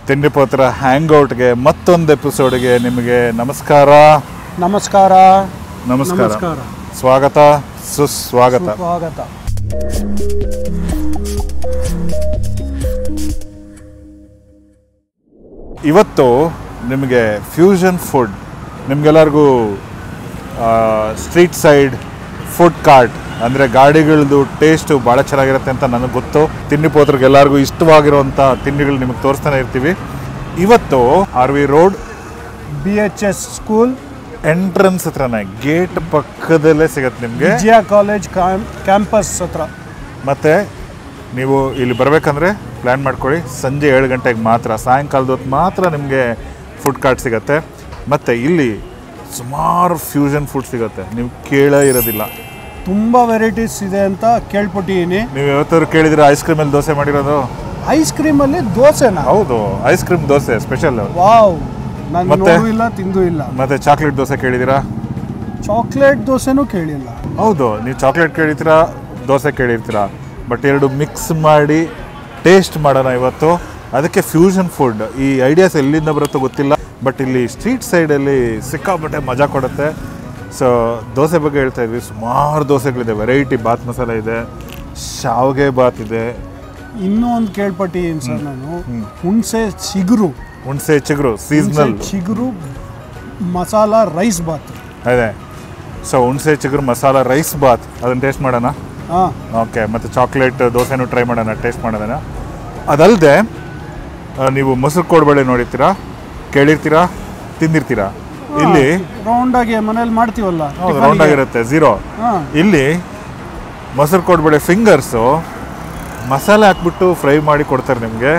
ತಿಂಡಿಪೋತ್ರ ಹ್ಯಾಂಗ್ಔಟ್ಗೆ ಮತ್ತೊಂದು ಎಪಿಸೋಡ್ಗೆ ನಿಮಗೆ ನಮಸ್ಕಾರ ನಮಸ್ಕಾರ ನಮಸ್ಕಾರ ನಮಸ್ಕಾರ ಸ್ವಾಗತ ಸುಸ್ವಾಗತ ಸ್ವಾಗತ ಇವತ್ತು ನಿಮಗೆ ಫ್ಯೂಷನ್ ಫುಡ್ ನಿಮಗೆಲ್ಲರಿಗೂ ಸ್ಟ್ರೀಟ್ ಸೈಡ್ ಫುಡ್ ಕಾರ್ಟ್ ಅಂದರೆ ಗಾಡಿಗಳದ್ದು ಟೇಸ್ಟು ಭಾಳ ಚೆನ್ನಾಗಿರುತ್ತೆ ಅಂತ ನನಗೆ ಗೊತ್ತು ತಿಂಡಿ ಪೋತ್ರಿಗೆ ಎಲ್ಲರಿಗೂ ಇಷ್ಟವಾಗಿರುವಂಥ ತಿಂಡಿಗಳು ನಿಮಗೆ ತೋರಿಸ್ತಾನೆ ಇರ್ತೀವಿ ಇವತ್ತು R V road B H S school entrance ಹತ್ರನೇ ಗೇಟ್ ಪಕ್ಕದಲ್ಲೇ ಸಿಗತ್ತೆ ನಿಮಗೆ ವಿಜಯ ಕಾಲೇಜ್ ಕ್ಯಾಂಪಸ್ ಹತ್ರ ಮತ್ತು ನೀವು ಇಲ್ಲಿ ಬರಬೇಕಂದ್ರೆ ಪ್ಲ್ಯಾನ್ ಮಾಡ್ಕೊಳ್ಳಿ ಸಂಜೆ ಏಳು ಗಂಟೆಗೆ ಮಾತ್ರ ಸಾಯಂಕಾಲದ ಹೊತ್ತು ಮಾತ್ರ ನಿಮಗೆ ಫುಡ್ ಕಾರ್ಟ್ ಸಿಗುತ್ತೆ ಮತ್ತು ಇಲ್ಲಿ ಸುಮಾರು ಫ್ಯೂಷನ್ ಫುಡ್ ಸಿಗುತ್ತೆ ನೀವು ಕೇಳೇ ಇರೋದಿಲ್ಲ ತುಂಬ ವೆರೈಟೀಸ್ ಇದೆ ಅಂತ ಕೇಳ್ಪಟ್ಟಿದ್ದೀನಿ ನೀವು ಯಾವತ್ತಾದ್ರು ಕೇಳಿದ್ರೆ ಐಸ್ ಕ್ರೀಮಲ್ಲಿ ದೋಸೆ ಮಾಡಿರೋದು ಐಸ್ ಕ್ರೀಮಲ್ಲಿ ದೋಸೆನಾ ಹೌದು ice cream dosa special wow ನಾನು ಮತ್ತೆ? ನೋಡೂ ಇಲ್ಲ ತಿಂದು ಇಲ್ಲ ಮತ್ತು ಚಾಕ್ಲೇಟ್ ದೋಸೆ ಕೇಳಿದ್ದೀರಾ ಚಾಕ್ಲೇಟ್ ದೋಸೆನೂ ಕೇಳಿಲ್ಲ ಹೌದು ನೀವು ಚಾಕ್ಲೇಟ್ ಕೇಳಿರ್ತೀರಾ ದೋಸೆ ಕೇಳಿರ್ತೀರಾ ಬಟ್ ಎರಡು ಮಿಕ್ಸ್ ಮಾಡಿ ಟೇಸ್ಟ್ ಮಾಡೋಣ ಇವತ್ತು ಅದಕ್ಕೆ ಫ್ಯೂಷನ್ ಫುಡ್ ಈ ಐಡಿಯಾಸ್ ಎಲ್ಲಿಂದ ಬರುತ್ತೋ ಗೊತ್ತಿಲ್ಲ ಬಟ್ ಇಲ್ಲಿ ಸ್ಟ್ರೀಟ್ ಸೈಡಲ್ಲಿ ಸಿಕ್ಕಾಪಟ್ಟೆ ಮಜಾ ಕೊಡುತ್ತೆ ಸೊ ದೋಸೆ ಬಗ್ಗೆ ಹೇಳ್ತಾ ಇದ್ವಿ ಸುಮಾರು ದೋಸೆಗಳಿದೆ ವೆರೈಟಿ ಬಾತ್ ಮಸಾಲ ಇದೆ ಶಾವಿಗೆ ಬಾತ್ ಇದೆ ಇನ್ನೂ ಒಂದು ಕೇಳ್ಪಟ್ಟಿದ್ದೀನಿ ಸರ್ ನಾನು ಹುಣಸೆ ಚಿಗುರು ಹುಣಸೆ ಚಿಗುರು ಹುಣಸೆ ಸೀಸ್ನಲ್ ಚಿಗುರು ಮಸಾಲ ರೈಸ್ ಬಾತ್ ಇದೆ ಸೊ ಹುಣಸೆ ಚಿಗುರು ಮಸಾಲ ರೈಸ್ ಬಾತ್ ಅದನ್ನು ಟೇಸ್ಟ್ ಮಾಡೋಣ ಹಾಂ ಓಕೆ ಮತ್ತು ಚಾಕ್ಲೇಟ್ ದೋಸೆನೂ ಟ್ರೈ ಮಾಡೋಣ ಟೇಸ್ಟ್ ಮಾಡೋಣ ಅದಲ್ಲದೆ ನೀವು ಮೊಸರು ಕೋಡ್ಬಳೆ ನೋಡಿರ್ತೀರಾ ಕೇಳಿರ್ತೀರಾ ತಿಂದಿರ್ತೀರಾ ಇಲ್ಲಿ ರೌಂಡಾಗಿ ಮನೇಲಿ ಮಾಡ್ತೀವಲ್ಲ ಹೌದು ರೌಂಡ್ ಆಗಿರುತ್ತೆ ಝೀರೋ ಹಾಂ ಇಲ್ಲಿ ಮೊಸರು ಕೋಡ್ಬಳೆ ಫಿಂಗರ್ಸು ಮಸಾಲೆ ಹಾಕ್ಬಿಟ್ಟು ಫ್ರೈ ಮಾಡಿ ಕೊಡ್ತಾರೆ ನಿಮಗೆ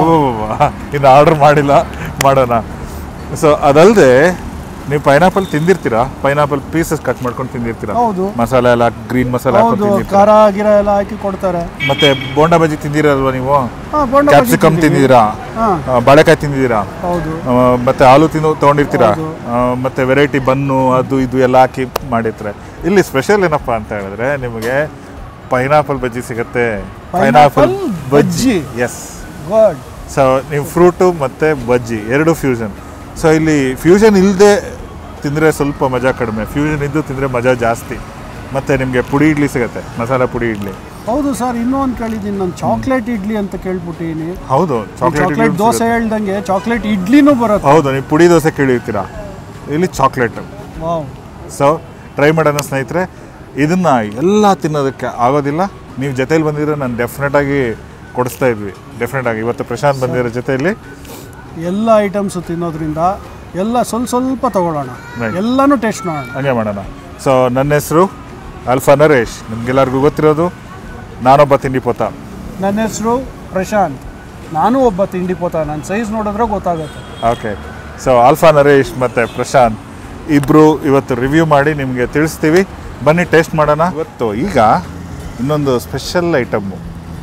ಇನ್ನು ಆರ್ಡರ್ ಮಾಡಿಲ್ಲ ಮಾಡೋಣ ಸೊ ಅದಲ್ಲದೆ ನೀವು ಪೈನಾಪಲ್ ತಿಂದಿರ್ತೀರಾ ಪೈನಾಪಲ್ ಪೀಸಸ್ ಕಟ್ ಮಾಡ್ಕೊಂಡು ತಿಂದಿರ್ತೀರಾ ಹೌದು. ಮಸಾಲೆ ಎಲ್ಲ ಗ್ರೀನ್ ಮಸಾಲೆ ಹಾಕೊಂಡು ಹೌದು ತಿಂದಿರ್ತೀರಾ ಖಾರ ಗಿರ ಎಲ್ಲ ಹಾಕಿ ಕೊಡ್ತಾರೆ ಮತ್ತೆ ಬೋಂಡಾ ಬಜ್ಜಿ ತಿಂದಿರಲ್ವಾ ನೀವು ಹಾಂ ಬೋಂಡ ಬಜ್ಜಿ ಕ್ಯಾಪ್ಸಿಕಮ್ ತಿಂತೀವಿ. ತಿಂದಿದ್ದೀರಾ ಹಾಂ ಆ, ಬಾಳೆಕಾಯಿ ತಿಂದಿದ್ದೀರಾ ಹೌದು ಆ, ಮತ್ತೆ ಹಾಲು ತಿಂದು ತೊಗೊಂಡಿರ್ತೀರಾ ಹೌದು. ಆ, ಮತ್ತೆ ವೆರೈಟಿ ಬನ್ನು ಅದು ಇದು ಎಲ್ಲ ಹಾಕಿ ಮಾಡಿರ್ತಾರೆ ಇಲ್ಲಿ ಸ್ಪೆಷಲ್ ಏನಪ್ಪ ಅಂತ ಹೇಳಿದ್ರೆ ನಿಮಗೆ ಪೈನಾಪಲ್ ಬಜ್ಜಿ ಸಿಗುತ್ತೆ Pineapple bajji. Yes good so ನೀವು ಫ್ರೂಟು ಮತ್ತು ಬಜ್ಜಿ ಎರಡು ಫ್ಯೂಷನ್ ಸೊ ಇಲ್ಲಿ ಫ್ಯೂಷನ್ ಇಲ್ಲದೆ ತಿಂದರೆ ಸ್ವಲ್ಪ ಮಜಾ ಕಡಿಮೆ ಫ್ಯೂಷನ್ ಇದ್ದು ತಿಂದರೆ ಮಜಾ ಜಾಸ್ತಿ ಮತ್ತು ನಿಮಗೆ ಪುಡಿ ಇಡ್ಲಿ ಸಿಗುತ್ತೆ ಮಸಾಲ ಪುಡಿ ಇಡ್ಲಿ ಹೌದು ಸರ್ ಇನ್ನೂ ಒಂದು ಕೇಳಿದ್ದೀನಿ ನಾನು ಚಾಕ್ಲೇಟ್ ಇಡ್ಲಿ ಅಂತ ಕೇಳ್ಬಿಟ್ಟಿನಿ ಹೌದು ಚಾಕ್ಲೇಟ್ ಚಾಕ್ಲೇಟ್ ದೋಸೆ ಹೇಳ್ದಂಗೆ ಚಾಕ್ಲೇಟ್ ಇಡ್ಲಿನೂ ಬರುತ್ತೆ ಹೌದು ನೀವು ಪುಡಿ ದೋಸೆ ಕೇಳಿರ್ತೀರಾ ಇಲ್ಲಿ ಚಾಕ್ಲೇಟ್ ವಾವ್ ಸೊ ಟ್ರೈ ಮಾಡೋಣ ಸ್ನೇಹಿತರೆ ಇದನ್ನು ಎಲ್ಲ ತಿನ್ನೋದಕ್ಕೆ ಆಗೋದಿಲ್ಲ ನೀವು ಜೊತೆಲಿ ಬಂದಿದ್ರೆ ನಾನು ಡೆಫಿನೆಟಾಗಿ ಕೊಡಿಸ್ತಾ ಇದ್ವಿ ಡೆಫಿನೆಟಾಗಿ ಇವತ್ತು ಪ್ರಶಾಂತ್ ಬಂದಿರೋ ಜೊತೆಯಲ್ಲಿ ಎಲ್ಲ ಐಟಮ್ಸ್ ತಿನ್ನೋದ್ರಿಂದ ಎಲ್ಲ ಸ್ವಲ್ಪ ಸ್ವಲ್ಪ ತಗೊಳ್ಳೋಣ Right. ಎಲ್ಲನೂ ಟೇಸ್ಟ್ ಮಾಡೋಣ ಹಂಗೆ ಮಾಡೋಣ ಸೊ ನನ್ನ ಹೆಸರು ಅಲ್ಫಾ ನರೇಶ್ ನಿಮಗೆಲ್ಲರಿಗೂ ಗೊತ್ತಿರೋದು ನಾನೊಬ್ಬ ತಿಂಡಿ ಪೋತ ನನ್ನ ಹೆಸರು ಪ್ರಶಾಂತ್ ನಾನು ಒಬ್ಬ ತಿಂಡಿ ಪೋತ ನನ್ನ ಸೈಜ್ ನೋಡಿದ್ರೆ ಗೊತ್ತಾಗುತ್ತೆ ಓಕೆ ಸೊ ಆಲ್ಫಾ ನರೇಶ್ ಮತ್ತು ಪ್ರಶಾಂತ್ ಇಬ್ಬರು ಇವತ್ತು ರಿವ್ಯೂ ಮಾಡಿ ನಿಮಗೆ ತಿಳಿಸ್ತೀವಿ ಬನ್ನಿ ಟೇಸ್ಟ್ ಮಾಡೋಣ ಇವತ್ತು ಈಗ ಇನ್ನೊಂದು ಸ್ಪೆಷಲ್ ಐಟಮ್ಮು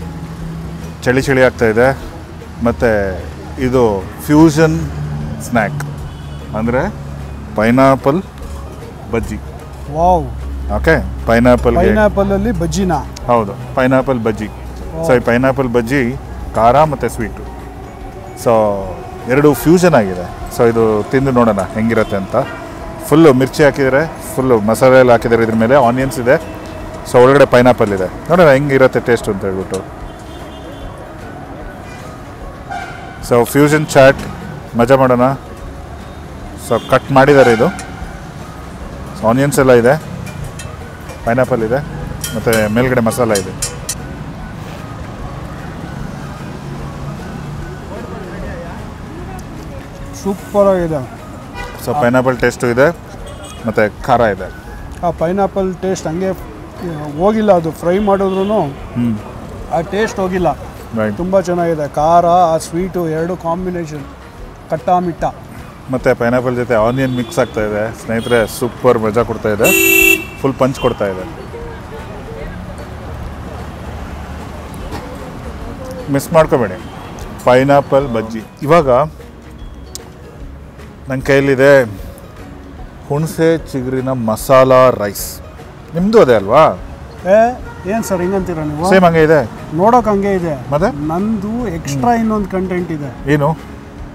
ಚಳಿ ಚಳಿ ಆಗ್ತಾ ಇದೆ ಮತ್ತು ಇದು ಫ್ಯೂಷನ್ ಸ್ನ್ಯಾಕ್ ಅಂದರೆ ಪೈನಾಪಲ್ ಬಜ್ಜಿ ವಾವ್ ಓಕೆ ಪೈನಾಪಲ್ಗೆ ಪೈನಾಪಲ್ ಅಲ್ಲಿ ಬಜ್ಜಿನ ಹೌದು ಪೈನಾಪಲ್ ಬಜ್ಜಿ ಸೊ ಈ ಪೈನಾಪಲ್ ಬಜ್ಜಿ ಖಾರ ಮತ್ತು ಸ್ವೀಟು ಸೊ ಎರಡು ಫ್ಯೂಷನ್ ಆಗಿದೆ ಸೊ ಇದು ತಿಂದು ನೋಡೋಣ ಹೆಂಗಿರುತ್ತೆ ಅಂತ ಫುಲ್ಲು ಮಿರ್ಚಿ ಹಾಕಿದರೆ ಫುಲ್ಲು ಮಸಾಲೆ ಎಲ್ಲ ಹಾಕಿದ್ದಾರೆ ಇದ್ರ ಮೇಲೆ ಆನಿಯನ್ಸ್ ಇದೆ ಸೊ ಒಳಗಡೆ ಪೈನಾಪಲ್ ಇದೆ ನೋಡೋಣ ಹೆಂಗಿರುತ್ತೆ ಟೇಸ್ಟ್ ಅಂತ ಹೇಳ್ಬಿಟ್ಟು ಸೊ ಫ್ಯೂಷನ್ ಚಾಟ್ ಮಜಾ ಮಾಡೋಣ ಸೊ ಕಟ್ ಮಾಡಿದ್ದಾರೆ ಇದು ಸೊ ಆನಿಯನ್ಸ್ ಎಲ್ಲ ಇದೆ ಪೈನಾಪಲ್ ಇದೆ ಮತ್ತು ಮೇಲ್ಗಡೆ ಮಸಾಲ ಇದೆ ಸೂಪರ್ ಆಗಿದೆ ಸೊ ಪೈನಾಪಲ್ ಟೇಸ್ಟು ಇದೆ ಮತ್ತು ಖಾರ ಇದೆ ಆ ಪೈನಾಪಲ್ ಟೇಸ್ಟ್ ಹಂಗೆ ಹೋಗಿಲ್ಲ ಅದು ಫ್ರೈ ಮಾಡಿದ್ರು ಹ್ಞೂ ಆ ಟೇಸ್ಟ್ ಹೋಗಿಲ್ಲ ರೈಟ್ ತುಂಬ ಚೆನ್ನಾಗಿದೆ ಖಾರ ಆ ಸ್ವೀಟು ಎರಡು ಕಾಂಬಿನೇಷನ್ ಕಟ್ಟ ಮಿಟ್ಟ ಮತ್ತು ಪೈನಾಪಲ್ ಜೊತೆ ಆನಿಯನ್ ಮಿಕ್ಸ್ ಆಗ್ತಾ ಇದೆ ಸ್ನೇಹಿತರೆ ಸೂಪರ್ ಮಜಾ ಕೊಡ್ತಾ ಇದೆ ಫುಲ್ ಪಂಚ್ ಕೊಡ್ತಾ ಇದೆ ಮಿಸ್ ಮಾಡ್ಕೋಬೇಡಿ ಪೈನಾಪಲ್ ಬಜ್ಜಿ ಇವಾಗ ನನ್ನ ಕೈಯಲ್ಲಿದೆ ಹುಣಸೆ ಚಿಗುರಿನ ಮಸಾಲ ರೈಸ್ ನಿಮ್ಮದು ಅದೇ ಅಲ್ವಾ ಏ ಏನು ಸರ್ ಹಿಂಗಂತೀರ ನೀವು ಸೇಮ್ ಹಂಗೆ ಇದೆ ನೋಡೋಕೆ ಹಂಗೆ ಇದೆ ಮತ್ತೆ ನಂದು ಎಕ್ಸ್ಟ್ರಾ ಇನ್ನೊಂದು ಕಂಟೆಂಟ್ ಇದೆ ಏನು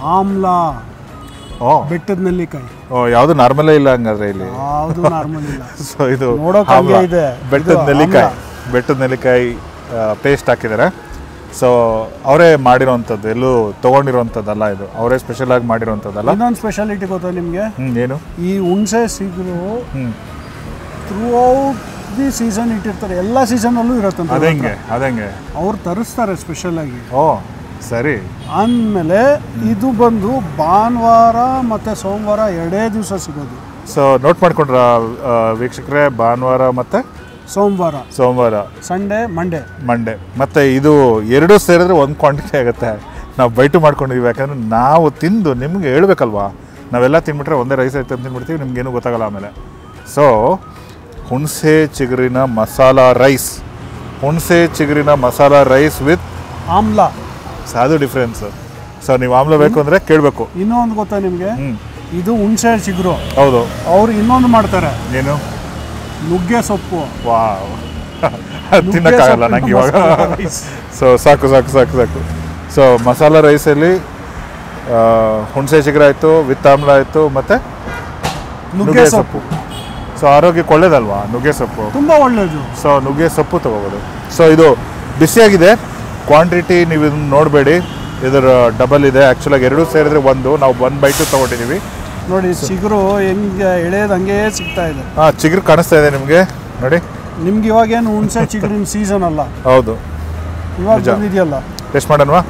ಆಮ್ಲ ಓ ಬೆಟ್ಟದ ನೆಲ್ಲಿಕಾಯಿ ಓ ಯಾವುದು ನಾರ್ಮಲೇ ಇಲ್ಲ ಹಂಗಾದ್ರೆ ಇಲ್ಲಿ ಯಾವುದು ನಾರ್ಮಲ್ ಇಲ್ಲ ಸೊ ಇದು ನೋಡೋಕ್ ಹಂಗೆ ಆಮ್ಲ. ಇದೆ. ಬೆಟ್ಟದ ಇದು ನೆಲ್ಲಿಕಾಯಿ ಬೆಟ್ಟದ ನೆಲ್ಲಿಕಾಯಿ ಪೇಸ್ಟ್ ಹಾಕಿದ್ದಾರೆ ಸೊ ಅವರೇ ಮಾಡಿರೋವಂಥದ್ದು ಎಲ್ಲೂ ತೊಗೊಂಡಿರೋವಂಥದ್ದಲ್ಲ ಇದು ಅವರೇ ಸ್ಪೆಷಲ್ ಆಗಿ ಮಾಡಿರೋವಂಥದ್ದಲ್ಲ ಇನ್ನೊಂದು ಸ್ಪೆಷಾಲಿಟಿ ಗೊತ್ತಾ ನಿಮಗೆ ಹ್ಮ್ ಏನು ಈ ಹುಣಸೆ ಸಿಗರು ಹ್ಮ್ ಥ್ರೂ ಔಟ್ ದಿ ಸೀಸನ್ ಇಟ್ಟಿರ್ತಾರೆ ಎಲ್ಲ ಸೀಸನಲ್ಲೂ ಇರುತ್ತಂತೆ ಅದಂಗೆ ಅದಂಗೆ ಅವ್ರು ತರಿಸ್ತಾರೆ ಸ್ಪೆಷಲ್ ಆಗಿ ಓ ಸರಿ ಆಮೇಲೆ ಇದು ಬಂದು ಭಾನುವಾರ ಮತ್ತು ಸೋಮವಾರ ಎರಡೇ ದಿವಸ ಸಿಗೋದು ಸೊ ನೋಟ್ ಮಾಡ್ಕೊಂಡ್ರ ಆ, ವೀಕ್ಷಕರೇ ಭಾನುವಾರ ಮತ್ತೆ ಸೋಮವಾರ ಸೋಮವಾರ ಸಂಡೇ ಮಂಡೇ ಮಂಡೇ ಮತ್ತೆ ಇದು ಎರಡು ಸೇರಿದ್ರೆ ಒಂದು ಕ್ವಾಂಟಿಟಿ ಆಗುತ್ತೆ ನಾವು ಬೈಟು ಮಾಡ್ಕೊಂಡಿದ್ದೀವಿ ಯಾಕಂದ್ರೆ ನಾವು ತಿಂದು ನಿಮ್ಗೆ ಹೇಳ್ಬೇಕಲ್ವಾ ನಾವೆಲ್ಲ ತಿನ್ಬಿಟ್ರೆ ಒಂದೇ ರೈಸ್ ಐತೆ ಅಂತ ತಿನ್ಬಿಡ್ತೀವಿ ನಿಮ್ಗೇನು ಗೊತ್ತಾಗಲ್ಲ ಆಮೇಲೆ ಸೊ ಹುಣಸೆ ಚಿಗುರಿನ ಮಸಾಲ ರೈಸ್ ಹುಣಸೆ ಚಿಗುರಿನ ಮಸಾಲ ರೈಸ್ ವಿತ್ ಆಮ್ಲ ಅದು ಡಿಫ್ರೆನ್ಸ್ ಸೊ ನೀವು ಆಮ್ಲ ಬೇಕು ಅಂದರೆ ಕೇಳಬೇಕು ಇನ್ನೊಂದು ಗೊತ್ತಾ ನಿಮಗೆ ಹ್ಞೂ ಇದು ಹುಣಸೆ ಚಿಗುರು ಹೌದು ಅವ್ರು ಇನ್ನೊಂದು ಮಾಡ್ತಾರೆ ಏನು ನುಗ್ಗೆ ಸೊಪ್ಪು ವಾವ್ ತಿನ್ನಕ್ಕಾಗಲ್ಲ ಸೊಪ್ಪಿನ ನಂಗೆ ಇವಾಗ ಮಸಾಲ ರೈಸ್. ಸೊ ಸಾಕು ಸಾಕು ಸಾಕು ಸಾಕು ಸೊ ಮಸಾಲ ರೈಸಲ್ಲಿ ಹುಣಸೆ ಚಿಗುರು ಆಯಿತು ವಿತ್ ಆಮ್ಲ ಆಯಿತು ಮತ್ತು ನುಗ್ಗೆ ಸೊಪ್ಪು ಸೊ ಆರೋಗ್ಯಕ್ಕೆ ಒಳ್ಳೇದಲ್ವಾ ನುಗ್ಗೆ ಸೊಪ್ಪು ತುಂಬ ಒಳ್ಳೆಯದು ಸೊ ನುಗ್ಗೆ ಸೊಪ್ಪು ತಗೋಬೋದು ಸೊ ಇದು ಬಿಸಿಯಾಗಿದೆ ಕ್ವಾಂಟಿಟಿ ನೀವು ಇದನ್ನ ನೋಡಬೇಡಿ ಇದರ ಡಬಲ್ ಇದೆ ಆ್ಯಕ್ಚುಲಾಗಿ ಎರಡೂ ಸೇರಿದ್ರೆ ಒಂದು ನಾವು ಒಂದು ಬೈಟು ತೊಗೊಂಡಿದ್ದೀವಿ ನೋಡಿ ಚಿಗುರು ಹೆಂಗೆ ಎಳೆಯೋದು ಹಂಗೇ ಸಿಗ್ತಾ ಇದೆ ಹಾಂ ಚಿಗುರು ಕಾಣಿಸ್ತಾ ಇದೆ ನಿಮಗೆ ನೋಡಿ ನಿಮ್ಗೆ ಇವಾಗೇನು ಹುಣಸೆ ಚಿಗುರಿನ ಸೀಸನ್ ಅಲ್ಲ ಹೌದು ಇವಾಗ ನಿಜ. ಬಂದಿದೆಯಲ್ಲ ಟೆಸ್ಟ್ ಮಾಡೋಣವಾ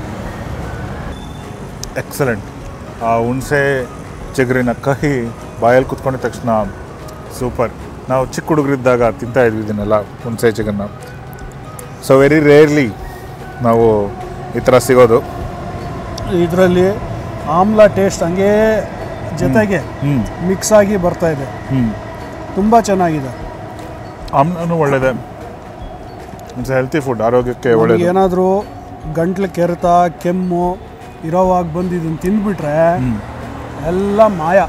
ಎಕ್ಸಲೆಂಟ್ ಆ ಹುಣಸೆ ಚಿಗುರಿನ ಕಹಿ ಬಾಯಲ್ಲಿ ಕುತ್ಕೊಂಡಿದ ತಕ್ಷಣ ಸೂಪರ್ ನಾವು ಚಿಕ್ಕ ಹುಡುಗರಿದ್ದಾಗ ತಿಂತಾ ಇದ್ವಿ ಇದನ್ನೆಲ್ಲ ಹುಣಸೆ ಚಿಕನ್ನ ಸೊ ವೆರಿ ರೇರ್ಲಿ ನಾವು ಈ ಥರ ಸಿಗೋದು ಇದರಲ್ಲಿ ಆಮ್ಲ ಟೇಸ್ಟ್ ಹಂಗೇ ಜೊತೆಗೆ ಹ್ಞೂ ಮಿಕ್ಸ್ ಆಗಿ ಬರ್ತಾ ಇದೆ ಹ್ಞೂ ತುಂಬ ಚೆನ್ನಾಗಿದೆ ಆಮ್ಲನೂ ಒಳ್ಳೆಯದೇ ಇಟ್ಸ್ ಹೆಲ್ತಿ ಫುಡ್ ಆರೋಗ್ಯಕ್ಕೆ ಒಳ್ಳೆಯದು ಏನಾದರೂ ಗಂಟ್ಲು ಕೆರೆತ ಕೆಮ್ಮು ಇರೋವಾಗ ಬಂದು ಇದನ್ನು ತಿಂದ್ಬಿಟ್ರೆ ಎಲ್ಲ ಮಾಯ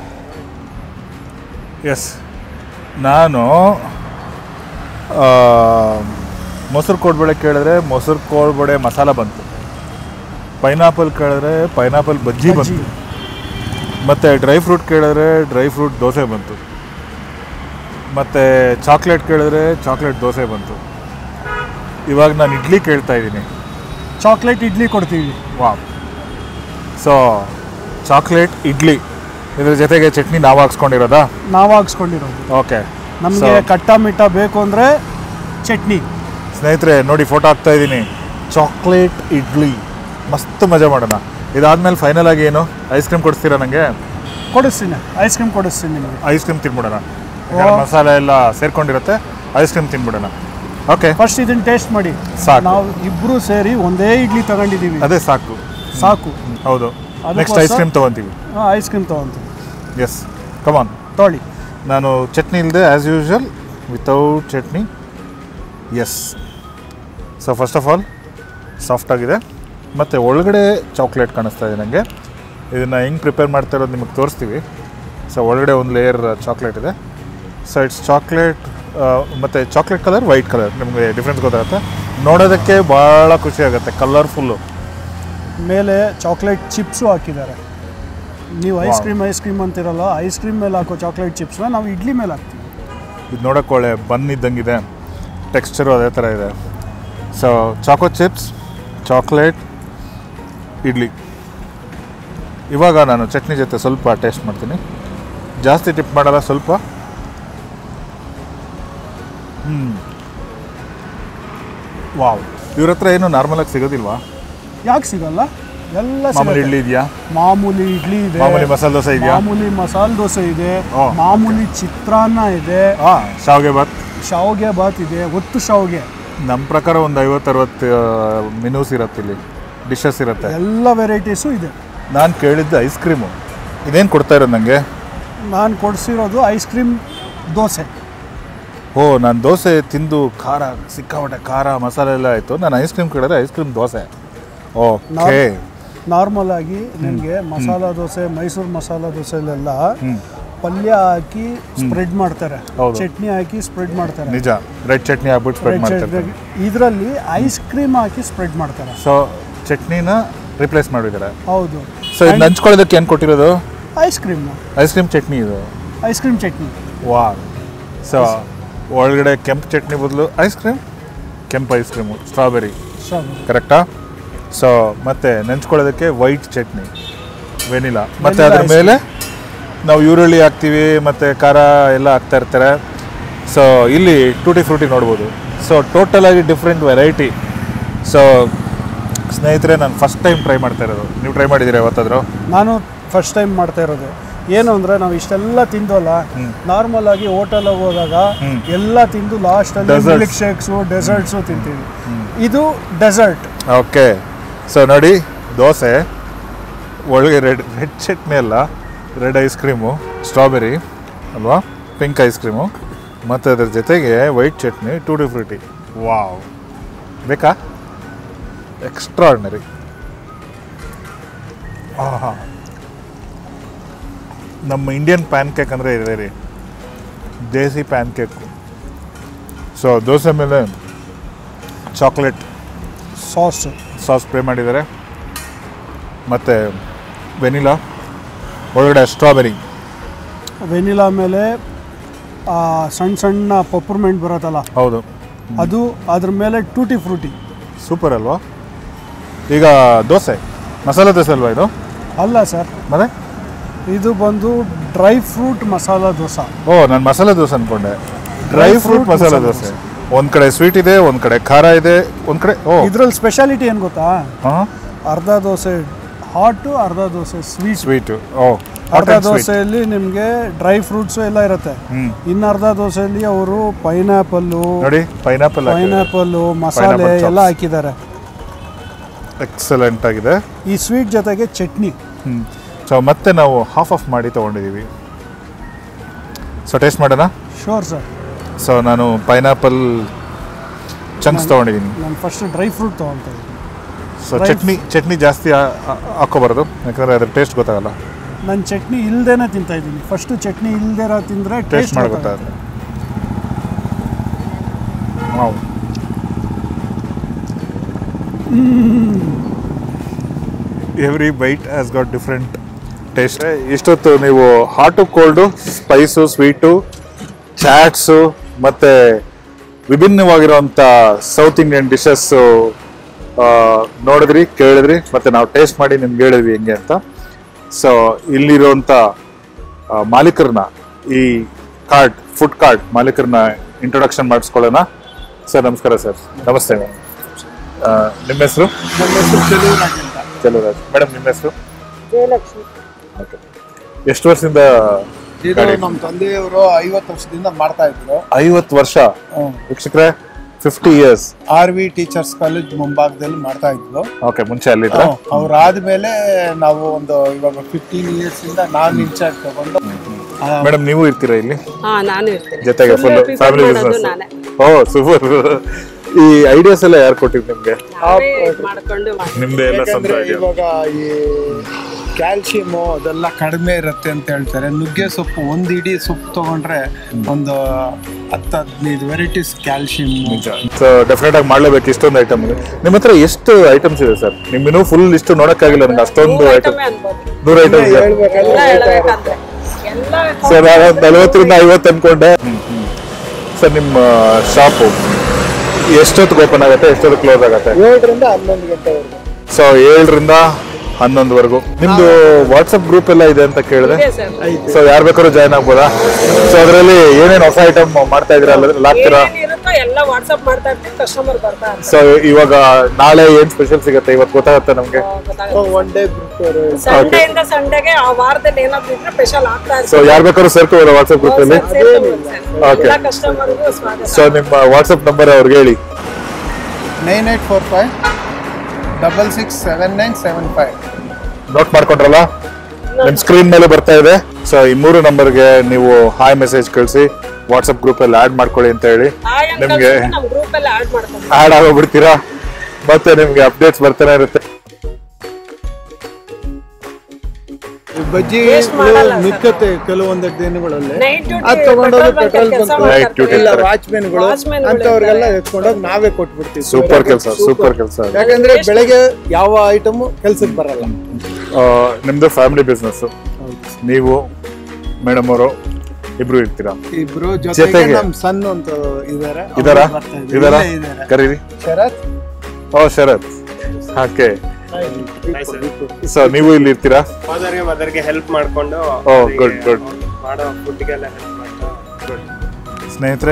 ಎಸ್ ನಾನು ಆ, ಮೊಸರು ಕೋಡ್ಬಳೆ ಕೇಳಿದ್ರೆ ಮೊಸರು ಕೋಡ್ಬಳೆ ಮಸಾಲ ಬಂತು ಪೈನಾಪಲ್ ಕೇಳಿದ್ರೆ ಪೈನಾಪಲ್ ಬಜ್ಜಿ ಬಜ್ಜಿ. ಬಂತು ಮತ್ತು ಡ್ರೈ ಫ್ರೂಟ್ ಕೇಳಿದ್ರೆ ಡ್ರೈ ಫ್ರೂಟ್ ದೋಸೆ ಬಂತು ಮತ್ತು ಚಾಕ್ಲೇಟ್ ಕೇಳಿದ್ರೆ ಚಾಕ್ಲೇಟ್ ದೋಸೆ ಬಂತು ಇವಾಗ ನಾನು ಇಡ್ಲಿ ಕೇಳ್ತಾ ಇದ್ದೀನಿ ಚಾಕ್ಲೇಟ್ ಇಡ್ಲಿ ಕೊಡ್ತೀವಿ ವಾ ಸೊ ಚಾಕ್ಲೇಟ್ ಇಡ್ಲಿ ಇದ್ರ ಜೊತೆಗೆ ಚಟ್ನಿ ನಾವು ಹಾಕ್ಸ್ಕೊಂಡಿರೋದಾ ನಾವು ಹಾಕ್ಸ್ಕೊಂಡಿರೋದು ಓಕೆ ನಮಗೆ ಕಟ್ಟ ಮಿಟ್ಟ ಬೇಕು ಅಂದರೆ ಚಟ್ನಿ ಸ್ನೇಹಿತರೆ ನೋಡಿ ಫೋಟೋ ಹಾಕ್ತಾ ಇದ್ದೀನಿ ಚಾಕ್ಲೇಟ್ ಇಡ್ಲಿ ಮಸ್ತ್ ಮಜಾ ಮಾಡೋಣ ಇದಾದ್ಮೇಲೆ ಫೈನಲ್ ಆಗಿ ಏನು ಐಸ್ ಕ್ರೀಮ್ ಕೊಡಿಸ್ತೀರಾ ನನಗೆ ಕೊಡಿಸ್ತೀನಿ ಐಸ್ ಕ್ರೀಮ್ ಕೊಡಿಸ್ತೀನಿ ನಿಮಗೆ ಐಸ್ ಕ್ರೀಮ್ ತಿನ್ಬಿಡೋಣ ಯಾಕಂದ್ರೆ ಮಸಾಲೆ ಎಲ್ಲ ಸೇರ್ಕೊಂಡಿರುತ್ತೆ ಐಸ್ ಕ್ರೀಮ್ ತಿನ್ಬಿಡೋಣ ಓಕೆ ಫಸ್ಟ್ ಇದನ್ನ ಟೇಸ್ಟ್ ಮಾಡಿ ಸಾಕು. ನಾವು ಇಬ್ರು ಸೇರಿ ಒಂದೇ ಇಡ್ಲಿ ತಗೊಂಡಿದ್ದೀವಿ ಅದೇ ಸಾಕು ಸಾಕು ಹೌದು ಅದಕ್ಕೋಸ್ಕರ- ನೆಕ್ಸ್ಟ್ ಐಸ್ ಕ್ರೀಮ್ ತೊಗೊತೀವಿ ಐಸ್ ಕ್ರೀಮ್ ತೊಗೊಂತೀವಿ ಎಸ್ ಕಮಾನ್ ತೊಳಿ ನಾನು ಚಟ್ನಿ ಇಲ್ಲದೆ as usual without chutney yes so first of all soft ಆಗಿದೆ ಮತ್ತು ಒಳಗಡೆ ಚಾಕ್ಲೇಟ್ ಕಾಣಿಸ್ತಾ ಇದೆ ನನಗೆ ಇದನ್ನು ಹೆಂಗೆ ಪ್ರಿಪೇರ್ ಮಾಡ್ತಾ ಇರೋದು ನಿಮಗೆ ತೋರಿಸ್ತೀವಿ ಸೊ ಒಳಗಡೆ ಒಂದು ಲೇಯರ್ ಚಾಕ್ಲೇಟ್ ಇದೆ ಸೊ ಇಟ್ಸ್ ಚಾಕ್ಲೇಟ್ ಮತ್ತು ಚಾಕ್ಲೇಟ್ ಕಲರ್ ವೈಟ್ ಕಲರ್ ನಿಮಗೆ ಡಿಫ್ರೆನ್ಸ್ ಗೊತ್ತಾಗುತ್ತೆ ನೋಡೋದಕ್ಕೆ ಭಾಳ ಖುಷಿ ಆಗುತ್ತೆ ಕಲರ್ಫುಲ್ಲು ಮೇಲೆ ಚಾಕ್ಲೇಟ್ ಚಿಪ್ಸು ಹಾಕಿದ್ದಾರೆ ನೀವು ice Wow. Cream ice cream ಅಂತಿರಲ್ಲ ಐಸ್ ಕ್ರೀಮ್ ಮೇಲೆ ಹಾಕೋ ಚಾಕ್ಲೇಟ್ ಚಿಪ್ಸ್ನ ನಾವು ಇಡ್ಲಿ ಮೇಲೆ ಹಾಕ್ತೀವಿ ಇದು ನೋಡೋಕೆ ಒಳ್ಳೆ ಬನ್ ಇದ್ದಂಗಿದೆ ಟೆಕ್ಸ್ಚರು ಅದೇ ಥರ ಇದೆ so choco chips chocolate idli ಇವಾಗ ನಾನು ಚಟ್ನಿ ಜೊತೆ ಸ್ವಲ್ಪ ಟೇಸ್ಟ್ ಮಾಡ್ತೀನಿ ಜಾಸ್ತಿ ಟಿಪ್ ಮಾಡಲ್ಲ ಸ್ವಲ್ಪ ಹ್ಞೂ ವಾವ್ ಇವ್ರ ಹತ್ರ ಏನು ನಾರ್ಮಲಾಗಿ ಸಿಗೋದಿಲ್ವಾ ಯಾಕೆ ಸಿಗಲ್ಲ ಎಲ್ಲ ಮಾಮೂಲಿ ಸಿಗತ್ತೆ. ಇಡ್ಲಿ ಇದೆಯಾ ಮಾಮೂಲಿ ಇಡ್ಲಿ ಇದೆ ಮಾಮೂಲಿ ಮಸಾಲೆ ದೋಸೆ ಇದೆಯಾ ಮಾಮೂಲಿ ಮಸಾಲೆ ದೋಸೆ ಇದೆ ಓ, ಮಾಮೂಲಿ ಚಿತ್ರಾನ್ನ ಇದೆ ಹಾಂ ಶಾವಿಗೆ ಬಾತ್ ಶಾವ್ಗೆ ಬಾತ್ ಇದೆ ಒತ್ತು ಶಾವ್ಗೆ ನಮ್ಮ ಪ್ರಕಾರ ಒಂದು ಐವತ್ತು ಅರವತ್ತು ಮೆನೂಸ್ ಇರುತ್ತೆ ಇಲ್ಲಿ ಡಿಶಸ್ ಇರುತ್ತೆ ಎಲ್ಲ ವೆರೈಟೀಸು ಇದೆ ನಾನು ಕೇಳಿದ್ದು ಐಸ್ ಕ್ರೀಮು ಇದೇನು ಕೊಡ್ತಾ ಇರೋದು ನನಗೆ ನಾನು ಕೊಡಿಸಿರೋದು ಐಸ್ ಕ್ರೀಮ್ ದೋಸೆ ಓ ನಾನು ದೋಸೆ ತಿಂದು ಖಾರ ಸಿಕ್ಕಾಪಟ್ಟೆ ಖಾರ ಮಸಾಲೆ ಎಲ್ಲ ಆಯಿತು ನಾನು ಐಸ್ ಕ್ರೀಮ್ ಕೇಳಿದ್ರೆ ice cream dosa okay normal ಆಗಿ ನಿಮಗೆ ಮಸಾಲ ದೋಸೆ ಮೈಸೂರು ಮಸಾಲ ದೋಸೆಲೆಲ್ಲ ಪಲ್ಯ ಹಾಕಿ ಸ್ಪ್ರೆಡ್ ಮಾಡ್ತಾರೆ ಹೌದು. ಚಟ್ನಿ ಹಾಕಿ ಸ್ಪ್ರೆಡ್ ಮಾಡ್ತಾರೆ ನಿಜ ರೆಡ್ ಚಟ್ನಿ ಹಾಕ್ಬಿಟ್ಟು ಸ್ಪ್ರೆಡ್ ಮಾಡ್ತಾರೆ ಇದರಲ್ಲಿ ಐಸ್ ಕ್ರೀಮ್ ಹಾಕಿ ಸ್ಪ್ರೆಡ್ ಮಾಡ್ತಾರೆ ಸೊ ಚಟ್ನಿನ ರಿಪ್ಲೇಸ್ ಮಾಡಿದ್ದಾರೆ ಹೌದು ಸೊ ಇದು ನಂಚ್ಕೊಳ್ಳೋದಕ್ಕೆ ಏನು ಕೊಟ್ಟಿರೋದು ice cream ice cream chutney ಇದು ಐಸ್ ಕ್ರೀಮ್ ಚಟ್ನಿ ವಾ ಸೊ ಒಳಗಡೆ ಕೆಂಪು ಚಟ್ನಿ ಬದಲು ಐಸ್ ಕ್ರೀಮ್ ಕೆಂಪು ಐಸ್ ಕ್ರೀಮು ಸ್ಟ್ರಾಬೆರಿ ಸ್ಟ್ರಾಬೆರಿ ಕರೆಕ್ಟಾ ಸೊ ಮತ್ತೆ ನೆಂಚ್ಕೊಳ್ಳೋದಕ್ಕೆ ವೈಟ್ ಚಟ್ನಿ ವೆನಿಲಾ ಮತ್ತು Vanilla ಅದ್ರ ice ಮೇಲೆ ನಾವು ಈರುಳ್ಳಿ ಹಾಕ್ತೀವಿ ಮತ್ತು ಖಾರ ಎಲ್ಲ ಹಾಕ್ತಾ ಇರ್ತಾರೆ ಸೊ ಇಲ್ಲಿ ಟೂಟಿ ಫ್ರೂಟಿ ನೋಡ್ಬೋದು ಸೊ ಟೋಟಲ್ ಆಗಿ ಡಿಫ್ರೆಂಟ್ ವೆರೈಟಿ ಸೊ ಸ್ನೇಹಿತರೆ ನಾನು ಫಸ್ಟ್ ಟೈಮ್ ಟ್ರೈ ಮಾಡ್ತಾ ಇರೋದು ನೀವು ಟ್ರೈ ಮಾಡಿದ್ದೀರಾ ಯಾವತ್ತಾದರೂ ನಾನು ಫಸ್ಟ್ ಟೈಮ್ ಮಾಡ್ತಾ ಇರೋದು ಏನು ಅಂದರೆ ನಾವು ಇಷ್ಟೆಲ್ಲ ತಿಂದವಲ್ಲ ನಾರ್ಮಲ್ ಆಗಿ ಹೋಟೆಲಿಗೆ ಹೋದಾಗ ಎಲ್ಲ ತಿಂದು ಲಾಸ್ಟಲ್ಲಿ Desserts. ಮಿಲ್ಕ್ ಶೇಕ್ಸು ಡೆಸರ್ಟ್ಸು ತಿಂತೀವಿ ಇದು ಡೆಸರ್ಟ್ ಓಕೆ ಸೊ ನೋಡಿ ದೋಸೆ ಒಳಗೆ ರೆಡ್ ರೆಡ್ ಚಟ್ನಿ ಅಲ್ಲ ರೆಡ್ ಐಸ್ ಕ್ರೀಮು ಸ್ಟ್ರಾಬೆರಿ ಅಲ್ವಾ ಪಿಂಕ್ ಐಸ್ ಕ್ರೀಮು ಮತ್ತು ಅದ್ರ ಜೊತೆಗೆ white chutney tutti frutti wow ಬೇಕಾ ಎಕ್ಸ್ಟ್ರಾರ್ಡಿನರಿ ಹಾಂ ನಮ್ಮ ಇಂಡಿಯನ್ ಪ್ಯಾನ್ ಕೇಕ್ ಅಂದರೆ ಇದೆ ರೀ desi pancake so dosa ಮೇಲೆ ಚಾಕ್ಲೇಟ್ ಸಾಸ್ ಸಾಸ್ ಸ್ಪ್ರೇ ಮಾಡಿದ್ದಾರೆ ಮತ್ತು ವೆನಿಲಾ ಒಳಗಡೆ ಸ್ಟ್ರಾಬೆರಿ ವೆನಿಲಾ ಮೇಲೆ ಆ, ಸಣ್ಣ ಸಣ್ಣ ಪಪ್ಪರ್ಮೆಂಟ್ ಬರುತ್ತಲ್ಲ ಹೌದು ಅದು ಅದ್ರ ಮೇಲೆ ಟೂಟಿ ಫ್ರೂಟಿ ಸೂಪರ್ ಅಲ್ವಾ ಈಗ ದೋಸೆ ಮಸಾಲೆ ದೋಸೆ ಅಲ್ವಾ ಇದು ಅಲ್ಲ ಸರ್ ಮತ್ತೆ ಇದು ಬಂದು dry fruit masala dosa oh ನಾನು ಮಸಾಲೆ ದೋಸೆ ಅನ್ಕೊಂಡೆ ಡ್ರೈ ಫ್ರೂಟ್ ಮಸಾಲೆ ದೋಸೆ ಒಂದು ಕಡೆ ಸ್ವೀಟ್ ಇದೆ ಒಂದು ಕಡೆ ಖಾರ ಇದೆ ಒಂದು ಕಡೆ ಓ ಇದ್ರಲ್ಲಿ ಸ್ಪೆಷಾಲಿಟಿ ಏನು ಗೊತ್ತಾ ಹಾಂ ಅರ್ಧ ದೋಸೆ ಹಾಟು ಅರ್ಧ ದೋಸೆ ಸ್ವೀಟ್ ಸ್ವೀಟು ಓ ಅರ್ಧ ದೋಸೆಯಲ್ಲಿ ನಿಮಗೆ ಡ್ರೈ ಫ್ರೂಟ್ಸು ಎಲ್ಲ ಇರುತ್ತೆ ಹ್ಮ್. ಇನ್ನು ಅರ್ಧ ದೋಸೆಯಲ್ಲಿ ಅವರು ಪೈನಾಪಲ್ಲು ನೋಡಿ pineapple pineapple masala Pineapple chops. ಎಲ್ಲ ಹಾಕಿದ್ದಾರೆ ಎಕ್ಸಲೆಂಟ್ ಆಗಿದೆ ಈ ಸ್ವೀಟ್ ಜೊತೆಗೆ ಚಟ್ನಿ ಹ್ಞೂ ಸೊ ಮತ್ತೆ ನಾವು ಹಾಫ್ ಆಫ್ ಮಾಡಿ ತೊಗೊಂಡಿದ್ದೀವಿ ಸೊ ಟೇಸ್ಟ್ ಮಾಡೋಣ ಶೋರ್ ಸರ್ ಸೊ ನಾನು ಪೈನಾಪಲ್ ಚಂಕ್ಸ್ ತೊಗೊಂಡಿದ್ದೀನಿ ನಾನು ಫಸ್ಟ್ ಡ್ರೈ ಫ್ರೂಟ್ ತೊಗೊಳ್ತಾ ಇದ್ದೀನಿ ಸೊ Dry ಚಟ್ನಿ ಚಟ್ನಿ ಜಾಸ್ತಿ ಹಾ- ಹಾ- ಹಾಕ್ಕೋಬಾರ್ದು ಯಾಕಂದರೆ ಅದ್ರ ಟೇಸ್ಟ್ ಗೊತ್ತಾಗಲ್ಲ ನಾನು ಚಟ್ನಿ ಇಲ್ದೇನೆ ತಿಂತಾ ಇದ್ದೀನಿ ಫಸ್ಟ್ ಚಟ್ನಿ ಇಲ್ದೇ ತಿಂದರೆ ಟೇಸ್ಟ್ ಟೇಸ್ಟ್ ಮಾಡಿ ಗೊತ್ತಾಗುತ್ತೆ ಗೊತ್ತಾಗುತ್ತೆ wow every bite has got different taste ಇಷ್ಟೊತ್ತು ನೀವು hot cold spice sweet chats ಮತ್ತು ವಿಭಿನ್ನವಾಗಿರುವಂಥ ಸೌತ್ ಇಂಡಿಯನ್ ಡಿಶಸ್ಸು ನೋಡಿದ್ರಿ ಕೇಳಿದ್ರಿ ಮತ್ತು ನಾವು ಟೇಸ್ಟ್ ಮಾಡಿ ನಿಮ್ಗೆ ಹೇಳಿದ್ವಿ ಹೆಂಗೆ ಅಂತ ಸೊ ಇಲ್ಲಿರುವಂಥ ಆ, ಮಾಲೀಕರನ್ನ ಈ ಕಾರ್ಡ್ ಫುಡ್ ಕಾರ್ಡ್ ಮಾಲೀಕರನ್ನ ಇಂಟ್ರೊಡಕ್ಷನ್ ಮಾಡಿಸ್ಕೊಳ್ಳೋಣ ಸರ್ ನಮಸ್ಕಾರ ಸರ್ ನಮಸ್ತೆ ಆ, ನಿಮ್ಮ ಹೆಸರು ನನ್ನ ಹೆಸರು ಚೆಲುವರಾಜ್ ಅಂತ ಚೆಲುವರಾಜ್ ಮೇಡಮ್ ನಿಮ್ಮ ಹೆಸರು ಜಯಲಕ್ಷ್ಮಿ ಓಕೆ ಎಷ್ಟು ವರ್ಷದಿಂದ ಇದು ನಮ್ಮ ತಂದೆಯವರು ಐವತ್ತು ವರ್ಷದಿಂದ ಮಾಡ್ತಾ ಇದ್ರು ಐವತ್ತು ವರ್ಷ ವೀಕ್ಷಕರೇ fifty years R V teachers college ಮುಂಭಾಗದಲ್ಲಿ ಮಾಡ್ತಾ ಇದ್ರು ಓಕೆ ಮುಂಚೆ ಅಲ್ಲಿದ್ರ ಅವ್ರಾದ್ಮೇಲೆ ನಾವು ಒಂದು ಇವಾಗ ಫಿಫ್ಟೀನ್ ಇಯರ್ಸ್ ಇಂದ ನಾನು ಇನ್ಚಾರ್ಜ್ ತಗೊಂಡು ಆ, ಮೇಡಮ್ ನೀವು ಇರ್ತೀರಾ ಇಲ್ಲಿ ಹಾ ನಾನು ಇರ್ತೇನೆ ಜೊತೆಗೆ ಫುಲ್ Full episode ಫ್ಯಾಮಿಲಿ ಮಾಡೋದು ಬಿಸ್ನೆಸ್ ನಾನೇ. ಓ ಸೂಪರ್ ಈ ಐಡಿಯಾಸ್ ಎಲ್ಲ ಯಾರು ಕೊಟ್ಟಿದ್ದು ನಿಮ್ಗೆ ನಾವೇ ಇದ್ ಮಾಡ್ಕೊಂಡು ಮಾಡಿ ನಿಮ್ದೇ ಎಲ್ಲ ಯಾಕಂದ್ರೆ ಸ್ವಂತ idea. ಇವಾಗ ಈ ಕ್ಯಾಲ್ಸಿಯಮು ಅದೆಲ್ಲ ಕಡಿಮೆ ಇರುತ್ತೆ ಅಂತ ಹೇಳ್ತಾರೆ ನುಗ್ಗೆ ಸೊಪ್ಪು ಒಂದು ಇಡೀ ಸೊಪ್ಪು ತಗೊಂಡ್ರೆ ಒಂದು ಹತ್ತು ಹದಿನೈದು ವೆರೈಟೀಸ್ ಕ್ಯಾಲ್ಸಿಯಂ ಸೊ ಡೆಫಿನೆಟ್ ಆಗಿ ಮಾಡ್ಲೇಬೇಕು ಇಷ್ಟೊಂದು ಐಟಮ್ ಇದೆ ನಿಮ್ಮ ಹತ್ರ ಎಷ್ಟು ಐಟಮ್ಸ್ ಇದೆ ಸರ್ ನಿಮ್ಮಿನ್ನೂ ಫುಲ್ ಲಿಸ್ಟ್ ನೋಡಕ್ಕಾಗಿಲ್ಲ ನನಗೆ ಅಷ್ಟೊಂದು ಐಟಮ್ ಐಟಮೇ ಅನ್ಬೋದು ನೂರು ಐಟಮ್ ಇದೆ ಎಲ್ಲ ಹೇಳ್ಬೇಕಂದ್ರೆ ಎಲ್ಲ ಸರ್ ನಾನು ನಲವತ್ತರಿಂದ ಐವತ್ತು ಅನ್ಕೊಂಡೆ ಸರ್ ನಿಮ್ಮ ಶಾಪು ಎಷ್ಟೊತ್ತಿಗೆ ಓಪನ್ ಆಗುತ್ತೆ ಎಷ್ಟೊತ್ತಿಗೆ ಕ್ಲೋಸ್ ಆಗುತ್ತೆ ಏಳರಿಂದ ಹನ್ನೊಂದು ಗಂಟೆವರೆಗೂ ಸೊ ಏಳರಿಂದ ಹನ್ನೊಂದುವರೆಗೂ ನಿಮ್ದು ವಾಟ್ಸಪ್ ಗ್ರೂಪ್ ಎಲ್ಲ ಇದೆ ಅಂತ ಕೇಳಿದೆ ಇದೆ ಸರ್ ಸೊ ಯಾರು ಬೇಕಾದ್ರೂ ಜಾಯ್ನ್ ಆಗ್ಬೋದಾ ಸೊ ಅದರಲ್ಲಿ ಏನೇನು ಹೊಸ ಐಟಮ್ ಮಾಡ್ತಾ ಇದ್ದೀರಾ ಅಲ್ಲ ಹಾಕ್ತೀರಾ ಏನಿರುತ್ತೋ ಎಲ್ಲ ವಾಟ್ಸ್ಆಪ್ ಮಾಡ್ತಾ ಇರ್ತೀವಿ ಕಸ್ಟಮರ್ ಬರ್ತಾ ಇರ್ತಾರೆ ಸೊ ಇವಾಗ ನಾಳೆ ಏನ್ ಸ್ಪೆಷಲ್ ಸಿಗುತ್ತೆ ಇವತ್ತು ಗೊತ್ತಾಗುತ್ತೆ ನಮ್ಗೆ ಒನ್ ಡೇ ಬಿಫೋರ್ ಸಂಡೇ ಇಂದ ಸಂಡೆಗೆ ಆ ವಾರದಲ್ಲಿ ಏನಾದ್ರು ಇದ್ರೆ ಸ್ಪೆಷಲ್ ಆಗ್ತಾ ಸೊ ಇರ್ತೀವಿ ಯಾರು ಬೇಕಾದ್ರೂ ಸೇರ್ಕೋಬೋದಾ ವಾಟ್ಸಪ್ ಗ್ರೂಪ್ ಅಲ್ಲಿ Okay. ಎಲ್ಲ ಕಸ್ಟಮರ್ಗೂ ಸ್ವಾಗತ ಸೊ ನಿಮ್ಮ ವಾಟ್ಸಪ್ ನಂಬರ್ ಅವ್ರಿಗೆ ಹೇಳಿ nine eight four five double six seven nine seven five note ಮಾಡ್ಕೊಂಡ್ರಲ್ಲ ನಿಮ್ ಸ್ಕ್ರೀನ್ ಮೇಲೆ ಬರ್ತಾ ಇದೆ ಸೊ ಈ ಮೂರು ನಂಬರ್ಗೆ ನೀವು ಹಾಯ್ ಮೆಸೇಜ್ ಕಳಿಸಿ ವಾಟ್ಸಪ್ ಗ್ರೂಪ್ ಅಲ್ಲಿ ಆಡ್ ಮಾಡ್ಕೊಳ್ಳಿ ಅಂತ ಹೇಳಿ ಹಾಯ್ ಅಂತ ನಿಮ್ಗೆ ಕಳ್ಸಿದ್ರೆ ನಮ್ ಗ್ರೂಪ್ ಅಲ್ಲಿ ಆಡ್ ಮಾಡ್ಕೊಂಡು ಆಡ್ ಆಗೋಗ್ಬಿಡ್ತೀರಾ ಮತ್ತೆ ನಿಮ್ಗೆ ಅಪ್ಡೇಟ್ಸ್ ಬರ್ತಾನೆ ಇರುತ್ತೆ ಬಜ್ಜಿ Waste ಮಾಡಲ್ಲ sir. ಮಿಕ್ಕತ್ತೆ ಕೆಲವೊಂದು ದಿನಗಳಲ್ಲಿ ನೈಟ್ ಡ್ಯೂಟಿ ಅದ್ ತಗೊಂಡೋಗಿ ಪೆಟ್ರೋಲ್ ಕೆಲಸ Night duty ಇಲ್ಲ ಇರ್ತಾರೆ. ವಾಚ್ಮೆನ್ಗಳು Watchman ಗಳು ಅಂತವ್ರಿಗೆಲ್ಲ ಎತ್ಕೊಂಡೋಗಿ ನಾವೇ ಕೊಟ್ಬಿಡ್ತೀವಿ ಸೂಪರ್ ಕೆಲಸ ಸೂಪರ್ ಕೆಲಸ ಯಾಕಂದ್ರೆ ಬೆಳಗ್ಗೆ ಯಾವ ಐಟಮ್ ಕೆಲ್ಸಕ್ಕೆ ಬರಲ್ಲ ನಿಮ್ದು ಫ್ಯಾಮಿಲಿ ಬಿಸ್ನೆಸ್ ನೀವು ಮೇಡಮ್ ಅವರು ಇಬ್ರು ಇರ್ತೀರಾ ಇಬ್ರು ಜೊತೆಗೆ ಜೊತೆಗೆ? ನಮ್ ಸಣ್ಣ ಅಂತ ಇದಾರೆ ಇದಾರ ಅವ್ರು ಬರ್ತಾ ಇದ್ದಾರೆ. ಇದಾರ ಇಲ್ಲೇ ಇದಾರೆ. ಕರೀರಿ ಶರತ್ ಓ ಶರತ್ ಓಕೆ ಸೊ ನೀವು ಇಲ್ಲಿ ಇರ್ತೀರಾ ಫಾದರ್ಗೆ ಮದರ್ಗೆ ಹೆಲ್ಪ್ ಮಾಡ್ಕೊಂಡು ಓ ಗುಡ್ ಗುಡ್ ಮಾಡೋ ಫುಡ್ಗೆಲ್ಲ ಹೆಲ್ಪ್ ಮಾಡ್ತಾ ಸ್ನೇಹಿತರೆ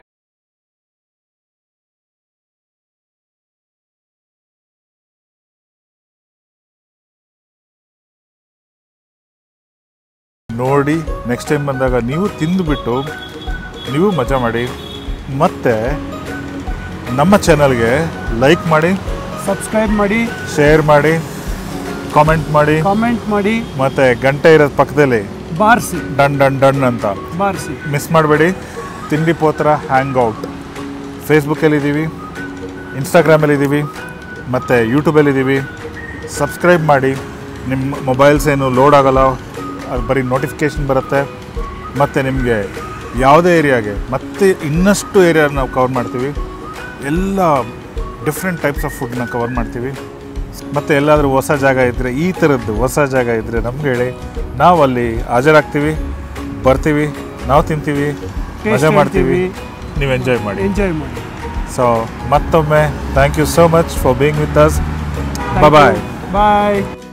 ನೋಡಿ ನೆಕ್ಸ್ಟ್ ಟೈಮ್ ಬಂದಾಗ ನೀವು ತಿಂದುಬಿಟ್ಟು ನೀವು ಮಜಾ ಮಾಡಿ ಮತ್ತೆ ನಮ್ಮ ಚಾನಲ್ಗೆ ಲೈಕ್ ಮಾಡಿ ಸಬ್ಸ್ಕ್ರೈಬ್ ಮಾಡಿ ಶೇರ್ ಮಾಡಿ ಕಾಮೆಂಟ್ ಮಾಡಿ ಕಾಮೆಂಟ್ ಮಾಡಿ ಮತ್ತೆ ಗಂಟೆ ಇರೋದ್ ಪಕ್ಕದಲ್ಲಿ ಬಾರಿಸಿ ಡನ್ ಡನ್ ಡನ್ ಅಂತ ಬಾರಿಸಿ ಮಿಸ್ ಮಾಡಬೇಡಿ ತಿಂಡಿ ಪೋತ್ರ ಹ್ಯಾಂಗ್ ಔಟ್ ಫೇಸ್ಬುಕ್ಕಲ್ಲಿದ್ದೀವಿ ಇನ್ಸ್ಟಾಗ್ರಾಮಲ್ಲಿದ್ದೀವಿ ಮತ್ತು ಯೂಟ್ಯೂಬಲ್ಲಿದ್ದೀವಿ ಸಬ್ಸ್ಕ್ರೈಬ್ ಮಾಡಿ ನಿಮ್ಮ ಮೊಬೈಲ್ಸ್ ಏನು ಲೋಡ್ ಆಗೋಲ್ಲ ಅದು ಬರೀ ನೋಟಿಫಿಕೇಷನ್ ಬರುತ್ತೆ ಮತ್ತು ನಿಮಗೆ ಯಾವುದೇ ಏರಿಯಾಗೆ ಮತ್ತೆ ಇನ್ನಷ್ಟು ಏರಿಯಾ ನಾವು ಕವರ್ ಮಾಡ್ತೀವಿ ಎಲ್ಲ ಡಿಫ್ರೆಂಟ್ ಟೈಪ್ಸ್ ಆಫ್ ಫುಡ್ನ ಕವರ್ ಮಾಡ್ತೀವಿ ಮತ್ತು ಎಲ್ಲಾದರೂ ಹೊಸ ಜಾಗ ಇದ್ದರೆ ಈ ಥರದ್ದು ಹೊಸ ಜಾಗ ಇದ್ದರೆ ನಮ್ಗೆ ಹೇಳಿ ನಾವು ಅಲ್ಲಿ ಹಾಜರಾಗ್ತೀವಿ ಬರ್ತೀವಿ ನಾವು ತಿಂತೀವಿ ಮಜಾ ಮಾಡ್ತೀವಿ ನೀವು ಎಂಜಾಯ್ ಮಾಡಿ ಎಂಜಾಯ್ ಮಾಡಿ ಸೊ ಮತ್ತೊಮ್ಮೆ thank you so much for being with us bye bye